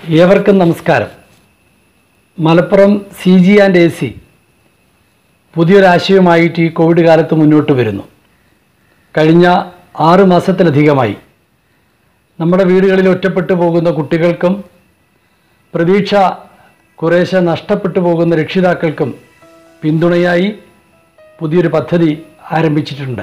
ഏവർക്കും നമസ്കാരം Malappuram C G and A C പുതിയൊരാശയവുമായിട്ട് ഈ കോവിഡ് കാലത്ത് മുന്നോട്ട് വരുന്നു കഴിഞ്ഞ ആറ് മാസത്തിലധികമായി നമ്മുടെ വീടുകളിൽ ഒറ്റപ്പെട്ടു പോകുന്ന കുട്ടികൾക്കും പ്രതീക്ഷ കുറേശ്ശെ നഷ്ടപ്പെട്ടു പോകുന്ന രക്ഷിതാക്കൾക്കും പിന്തുണയായി പുതിയൊരു പദ്ധതി ആരംഭിച്ചിട്ടുണ്ട്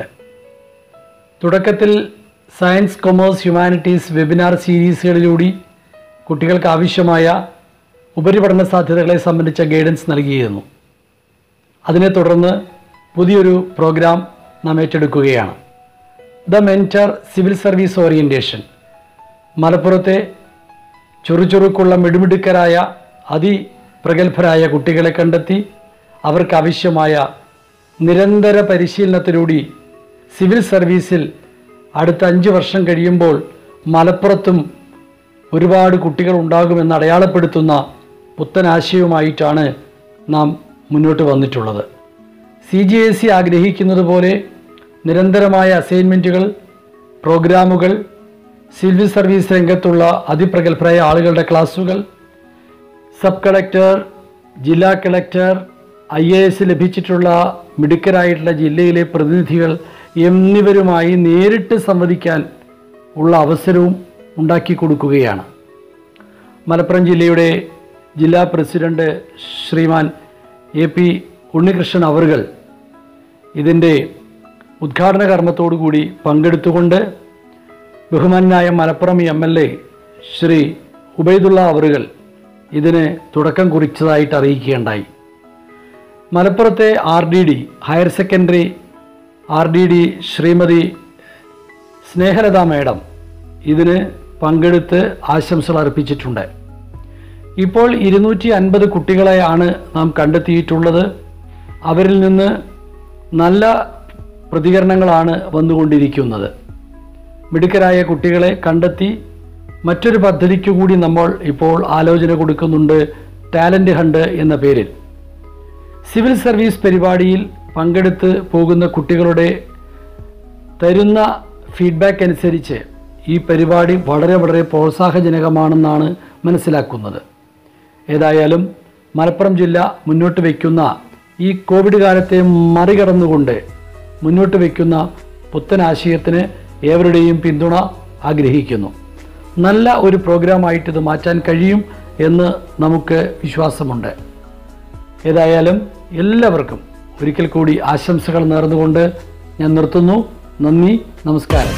തുടക്കത്തിൽ സയൻസ് കൊമേഴ്സ് ഹ്യൂമാനിറ്റീസ് വെബിനാർ സീരീസുകളിലൂടെ കുട്ടികൾക്ക് ആവശ്യമായ ഉപരിപഠന സാധ്യതകളെ സംബന്ധിച്ച ഗൈഡൻസ് നൽകിയിരുന്നു അതിനെ തുടർന്ന് പുതിയൊരു പ്രോഗ്രാം നാം ഏറ്റെടുക്കുകയാണ് the mentor civil service orientation മലപ്പുറത്തെ ചുറുചുറുക്കുള്ള മിടുമിടുക്കരായ അതിപ്രഗത്ഭരായ കുട്ടികളെ കണ്ടെത്തി അവർക്ക് ആവശ്യമായ നിരന്തര പരിശീലനത്തിലൂടെ സിവിൽ സർവീസിൽ അടുത്ത അഞ്ച് വർഷം കഴിയുമ്പോൾ മലപ്പുറത്തും ഒരുപാട് കുട്ടികൾ ഉണ്ടാകുമെന്ന് അടയാളപ്പെടുത്തുന്ന പുത്തൻ ആശയവുമായിട്ടാണ് നാം മുന്നോട്ട് വന്നിട്ടുള്ളത് സി ജി എസ് സി ആഗ്രഹിക്കുന്നത് പോലെ നിരന്തരമായ അസൈൻമെൻറ്റുകൾ പ്രോഗ്രാമുകൾ സിവിൽ സർവീസ് രംഗത്തുള്ള അതിപ്രഗത്ഭരായ ആളുകളുടെ ക്ലാസ്സുകൾ സബ് കളക്ടർ ജില്ലാ കളക്ടർ ഐ എ എസ് ലഭിച്ചിട്ടുള്ള മിടുക്കരായിട്ടുള്ള ജില്ലയിലെ പ്രതിനിധികൾ എന്നിവരുമായി നേരിട്ട് സംവദിക്കാൻ ഉള്ള അവസരവും ഉണ്ടാക്കി കൊടുക്കുകയാണ് മലപ്പുറം ജില്ലയുടെ ജില്ലാ president Shriman A P Unnikrishnan അവറുകൾ ഇതിൻ്റെ ഉദ്ഘാടന കർമ്മത്തോടുകൂടി പങ്കെടുത്തുകൊണ്ട് ബഹുമാനായ Malappuram M L A Shri Ubaidulla അവറുകൾ ഇതിന് തുടക്കം കുറിച്ചതായിട്ട് അറിയിക്കുകയുണ്ടായി മലപ്പുറത്തെ R D D higher secondary R D D Shrimathi Snehalatha madam ഇതിന് പങ്കെടുത്ത് ആശംസകൾ അർപ്പിച്ചിട്ടുണ്ട് ഇപ്പോൾ ഇരുന്നൂറ്റി അൻപത് കുട്ടികളെയാണ് നാം കണ്ടെത്തിയിട്ടുള്ളത് അവരിൽ നിന്ന് നല്ല പ്രതികരണങ്ങളാണ് വന്നുകൊണ്ടിരിക്കുന്നത് മിടുക്കരായ കുട്ടികളെ കണ്ടെത്തി മറ്റൊരു പദ്ധതിക്ക് കൂടി നമ്മൾ ഇപ്പോൾ ആലോചന കൊടുക്കുന്നുണ്ട് ടാലൻ്റ് ഹണ്ട് എന്ന പേരിൽ സിവിൽ സർവീസ് പരിപാടിയിൽ പങ്കെടുത്ത് പോകുന്ന കുട്ടികളുടെ തരുന്ന ഫീഡ്ബാക്ക് അനുസരിച്ച് ഈ പരിപാടി വളരെ വളരെ പ്രോത്സാഹജനകമാണെന്നാണ് മനസ്സിലാക്കുന്നത് ഏതായാലും മലപ്പുറം ജില്ല മുന്നോട്ട് വയ്ക്കുന്ന ഈ കോവിഡ് കാലത്തെ മറികടന്നുകൊണ്ട് മുന്നോട്ട് വയ്ക്കുന്ന പുത്തൻ ആശയത്തിന് ഏവരുടെയും പിന്തുണ ആഗ്രഹിക്കുന്നു നല്ല ഒരു പ്രോഗ്രാമായിട്ട് ഇത് മാറ്റാൻ കഴിയും എന്ന് നമുക്ക് വിശ്വാസമുണ്ട് ഏതായാലും എല്ലാവർക്കും ഒരിക്കൽ കൂടി ആശംസകൾ നേർന്നുകൊണ്ട് ഞാൻ നിർത്തുന്നു നന്ദി നമസ്കാരം